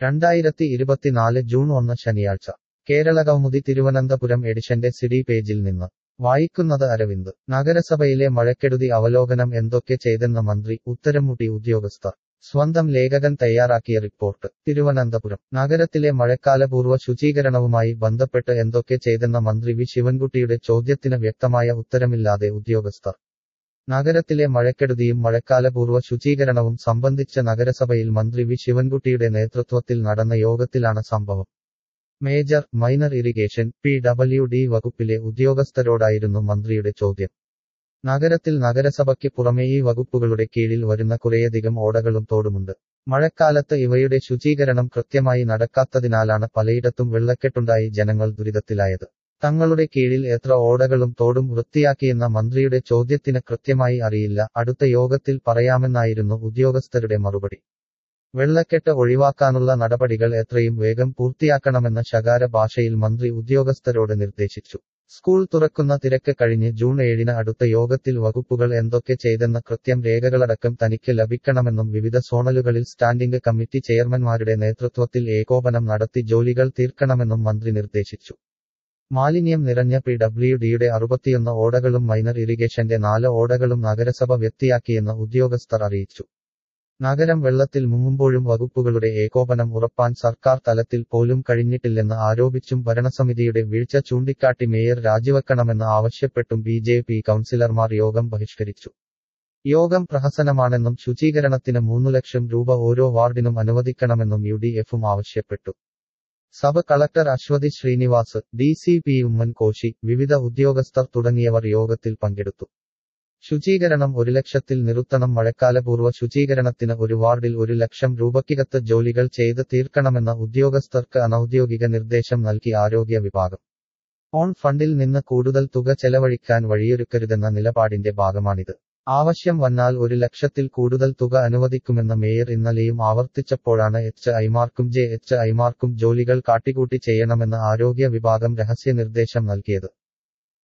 രണ്ടായിരത്തി ഇരുപത്തിനാല് ജൂൺ ഒന്ന് ശനിയാഴ്ച കേരളകൗമുദി തിരുവനന്തപുരം എഡിഷന്റെ സിഡി പേജിൽ നിന്ന് വായിക്കുന്നത് അരവിന്ദ് നഗരസഭയിലെ മഴക്കെടുതി അവലോകനം എന്തൊക്കെ ചെയ്തെന്ന മന്ത്രി ഉത്തരമുട്ടി ഉദ്യോഗസ്ഥർ സ്വന്തം ലേഖകൻ തയ്യാറാക്കിയ റിപ്പോർട്ട് തിരുവനന്തപുരം നഗരത്തിലെ മഴക്കാലപൂർവ്വ ശുചീകരണവുമായി ബന്ധപ്പെട്ട് എന്തൊക്കെ ചെയ്തെന്ന മന്ത്രി വി ശിവൻകുട്ടിയുടെ ചോദ്യത്തിന് വ്യക്തമായ ഉത്തരമില്ലാതെ ഉദ്യോഗസ്ഥർ നഗരത്തിലെ മഴക്കെടുതിയും മഴക്കാലപൂർവ്വ ശുചീകരണവും സംബന്ധിച്ച നഗരസഭയിൽ മന്ത്രി വി ശിവൻകുട്ടിയുടെ നേതൃത്വത്തിൽ നടന്ന യോഗത്തിലാണ് സംഭവം major minor irrigation P W D വകുപ്പിലെ ഉദ്യോഗസ്ഥരോടായിരുന്നു മന്ത്രിയുടെ ചോദ്യം നഗരത്തിൽ നഗരസഭയ്ക്ക് പുറമെ ഈ വകുപ്പുകളുടെ കീഴിൽ വരുന്ന കുറേയധികം ഓടകളും തോടുമുണ്ട് മഴക്കാലത്ത് ഇവയുടെ ശുചീകരണം കൃത്യമായി നടക്കാത്തതിനാലാണ് പലയിടത്തും വെള്ളക്കെട്ടുണ്ടായി ജനങ്ങൾ ദുരിതത്തിലായത് തങ്ങളുടെ കീഴിൽ എത്ര ഓടകളും തോടും വൃത്തിയാക്കിയെന്ന മന്ത്രിയുടെ ചോദ്യത്തിന് കൃത്യമായി അറിയില്ല അടുത്ത യോഗത്തിൽ പറയാമെന്നായിരുന്നു ഉദ്യോഗസ്ഥരുടെ മറുപടി വെള്ളക്കെട്ട് ഒഴിവാക്കാനുള്ള നടപടികൾ എത്രയും വേഗം പൂർത്തിയാക്കണമെന്ന് ശകാര ഭാഷയിൽ മന്ത്രി ഉദ്യോഗസ്ഥരോട് നിർദ്ദേശിച്ചു സ്കൂൾ തുറക്കുന്ന തിരക്ക് കഴിഞ്ഞ് ജൂൺ ഏഴിന് അടുത്ത യോഗത്തിൽ വകുപ്പുകൾ എന്തൊക്കെ ചെയ്തെന്ന കൃത്യം രേഖകളടക്കം തനിക്ക് ലഭിക്കണമെന്നും വിവിധ സോണലുകളിൽ സ്റ്റാൻഡിംഗ് കമ്മിറ്റി ചെയർമാൻമാരുടെ നേതൃത്വത്തിൽ ഏകോപനം നടത്തി ജോലികൾ തീർക്കണമെന്നും മന്ത്രി നിർദ്ദേശിച്ചു മാലിന്യം നിറഞ്ഞ പി ഡബ്ല്യു ഡിയുടെ അറുപത്തിയൊന്ന് ഓടകളും മൈനർ ഇറിഗേഷന്റെ നാല് ഓടകളും നഗരസഭ വ്യക്തിയാക്കിയെന്ന് ഉദ്യോഗസ്ഥർ അറിയിച്ചു നഗരം വെള്ളത്തിൽ മുങ്ങുമ്പോഴും വകുപ്പുകളുടെ ഏകോപനം ഉറപ്പാൻ സർക്കാർ തലത്തിൽ പോലും കഴിഞ്ഞിട്ടില്ലെന്ന് ആരോപിച്ചും ഭരണസമിതിയുടെ വീഴ്ച ചൂണ്ടിക്കാട്ടി മേയർ രാജിവെക്കണമെന്ന് ആവശ്യപ്പെട്ടും ബി ജെ പി കൗൺസിലർമാർ യോഗം ബഹിഷ്കരിച്ചു യോഗം പ്രഹസനമാണെന്നും ശുചീകരണത്തിന് മൂന്നു ലക്ഷം രൂപ ഓരോ വാർഡിനും അനുവദിക്കണമെന്നും യു ഡി എഫും ആവശ്യപ്പെട്ടു sub collector Aswathy Srinivas D C P Oommen Koshy വിവിധ ഉദ്യോഗസ്ഥർ തുടങ്ങിയവർ യോഗത്തിൽ പങ്കെടുത്തു ശുചീകരണം ഒരു ലക്ഷത്തിൽ നിർത്തണം മഴക്കാലപൂർവ്വ ശുചീകരണത്തിന് ഒരു വാർഡിൽ ഒരു ലക്ഷം രൂപയ്ക്കകത്ത് ജോലികൾ ചെയ്ത് തീർക്കണമെന്ന ഉദ്യോഗസ്ഥർക്ക് അനൌദ്യോഗിക നിർദ്ദേശം നൽകി ആരോഗ്യ വിഭാഗം ഓൺ ഫണ്ടിൽ നിന്ന് കൂടുതൽ തുക ചെലവഴിക്കാൻ വഴിയൊരുക്കരുതെന്ന നിലപാടിന്റെ ഭാഗമാണിത് ആവശ്യം വന്നാൽ ഒരു ലക്ഷത്തിൽ കൂടുതൽ തുക അനുവദിക്കുമെന്ന് മേയർ ഇന്നലെയും ആവർത്തിച്ചപ്പോഴാണ് എച്ച് ഐമാർക്കും ജെ എച്ച് ഐമാർക്കും ജോലികൾ കാട്ടിക്കൂട്ടി ചെയ്യണമെന്ന് ആരോഗ്യ വിഭാഗം രഹസ്യ നിർദ്ദേശം നൽകിയത്